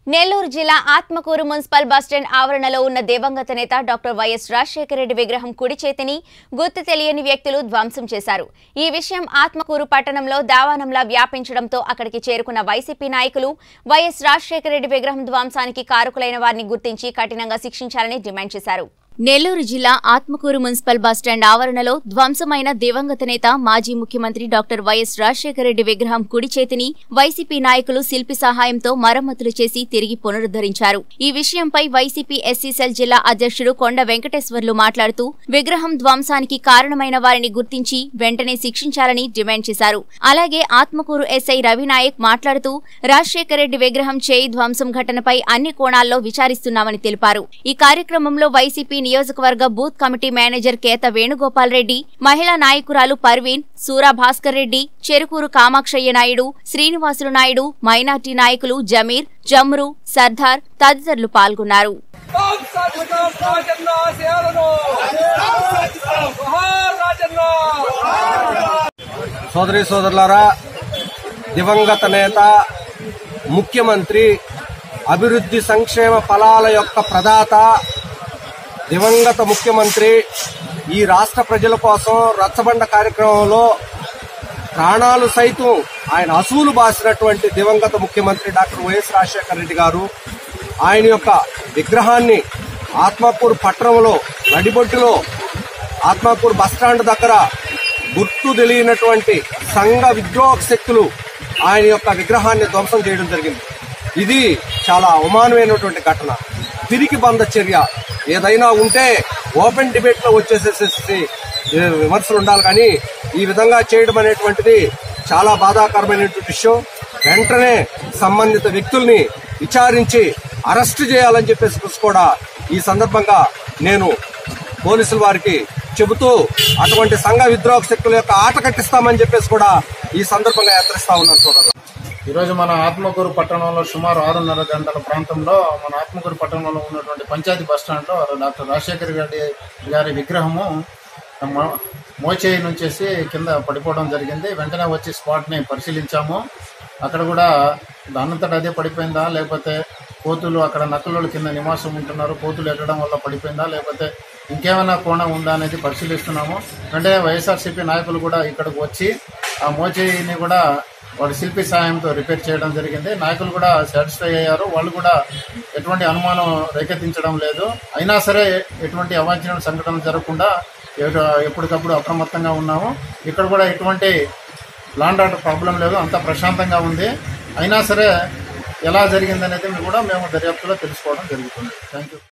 నెల్లూరు జిల్లా Atmakur municipal bus stand ఆవరణలో ఉన్న దివంగత నేత డాక్టర్ వైఎస్ రాజశేఖర రెడ్డి విగ్రహం కుడి చేతిని గుర్తు తెలియని వ్యక్తులు ధ్వంసం చేశారు ఈ విషయం ఆత్మకూరు పట్టణంలో దావానంలా వ్యాపించడంతో అక్కడికి చేరుకున్న వైసీపీ నాయకులు వైఎస్ రాజశేఖర రెడ్డి విగ్రహం ధ్వంసానికి కారకులైన వారిని గుర్తించి కఠినంగా శిక్షించాలని డిమాండ్ చేశారు నెల్లూరు జిల్లా ఆత్మకూరు మున్సిపల్ బస్టాండ్ ఆవరణలో ధ్వంసమైన దివంగత నేత మాజీ ముఖ్యమంత్రి డాక్టర్ వైఎస్ రాజశేఖర రెడ్డి విగ్రహం కుడి చేతిని వైసీపీ నాయకులు శిల్పి సహాయంతో మరమ్మతులు చేసి తిరిగి పునరుద్ధరించారు ఈ విషయంపై వైసీపీ ఎస్సీ సెల్ జిల్లా అధ్యక్షుడు కొండ వెంకటేశ్వర్లు మాట్లాడుతూ విగ్రహం ధ్వంసానికి కారణమైన వారిని గుర్తించి వెంటనే శిక్షించాలని డిమాండ్ చేశారు అలాగే ఆత్మకూరు ఎస్ఐ రవినాయక్ మాట్లాడుతూ రాజశేఖర రెడ్డి విగ్రహం చేయి ధ్వంసం ఘటనపై అన్ని కోణాల్లో విచారిస్తున్నామని తెలిపారు ఈ కార్యక్రమంలో వైసీపీ నియోజకవర్గ booth committee manager Ketha Venugopal Reddy మహిళా నాయకురాలు పర్వీన్ సూరా భాస్కర్ రెడ్డి చెరుకూరు కామాక్షయ్య నాయుడు శ్రీనివాసులు నాయుడు మైనార్టీ నాయకులు జమీర్ జమ్రు సర్దార్ తదితరులు పాల్గొన్నారు సాధిస్తాం రాజన్న సేవలను మహారాజన్న సోదరి సోదరులారా దివంగత నేత ముఖ్యమంత్రి అభివృద్ధి సంక్షేమ ఫలాల యొక్క ప్రదాత దివంగత ముఖ్యమంత్రి ఈ రాష్ట్ర ప్రజల కోసం రచ్చబండ కార్యక్రమంలో ప్రాణాలు సైతం ఆయన అసూలు బాసినటువంటి దివంగత ముఖ్యమంత్రి డాక్టర్ వైఎస్ రాజశేఖర రెడ్డి గారు ఆయన యొక్క విగ్రహాన్ని ఆత్మకూరు పట్టణంలో నడిబొడ్డులో ఆత్మకూరు బస్టాండ్ దగ్గర గుర్తు తెలియనటువంటి సంఘ విద్రోహ శక్తులు ఆయన యొక్క విగ్రహాన్ని ధ్వంసం చేయడం జరిగింది ఇది చాలా అవమానమైనటువంటి ఘటన తిరిగి బంద చర్య ఏదైనా ఉంటే ఓపెన్ డిబేట్ లో వచ్చేసేసి ఏ, విమర్శలు ఉండాలి కానీ ఈ విధంగా చేయడం అనేటువంటిది చాలా బాధాకరమైనటువంటి విషయం వెంటనే సంబంధిత వ్యక్తుల్ని విచారించి అరెస్ట్ చేయాలని చెప్పేసి కూడా ఈ సందర్భంగా నేను పోలీసుల వారికి చెబుతూ అటువంటి సంఘ విద్రోహ శక్తుల యొక్క ఆట కట్టిస్తామని చెప్పేసి కూడా ఈ సందర్భంగా హెచ్చరిస్తా ఉన్నాను సోదరులు ఈరోజు మన ఆత్మకూరు పట్టణంలో సుమారు ఆరున్నర గంటల ప్రాంతంలో మన ఆత్మకూరు పట్టణంలో ఉన్నటువంటి పంచాయతీ బస్ స్టాండ్లో డాక్టర్ రాజశేఖర రెడ్డి గారి విగ్రహము మ- మోచేయి నుంచేసి కింద పడిపోవడం జరిగింది వెంటనే వచ్చి స్పాట్ని పరిశీలించాము అక్కడ కూడా దానంతట అదే పడిపోయిందా లేకపోతే కోతులు అక్కడ నక్కలు కింద నివాసం ఉంటున్నారు కోతులు ఎక్కడం వల్ల పడిపోయిందా లేకపోతే ఇంకేమైనా కోణం ఉందా అనేది పరిశీలిస్తున్నాము వెంటనే వైఎస్ఆర్సీపీ నాయకులు కూడా ఇక్కడికి వచ్చి ఆ మోచేయిని కూడా వాడి శిల్పి సహాయంతో రిపేర్ చేయడం జరిగింది నాయకులు కూడా సాటిస్ఫై అయ్యారు వాళ్ళు కూడా ఎటువంటి అనుమానం రేకెత్తించడం లేదు అయినా సరే ఎటువంటి అవాంఛనీయ సంఘటనలు జరగకుండా ఎటు- ఎప్పటికప్పుడు అప్రమత్తంగా ఉన్నాము ఇక్కడ కూడా ఎటువంటి లాండ్ ఆర్డర్ ప్రాబ్లం లేదు అంతా ప్రశాంతంగా ఉంది అయినా సరే ఎలా జరిగిందనేది కూడా మేము దర్యాప్తులో తెలుసుకోవడం జరుగుతుంది థ్యాంక్ యూ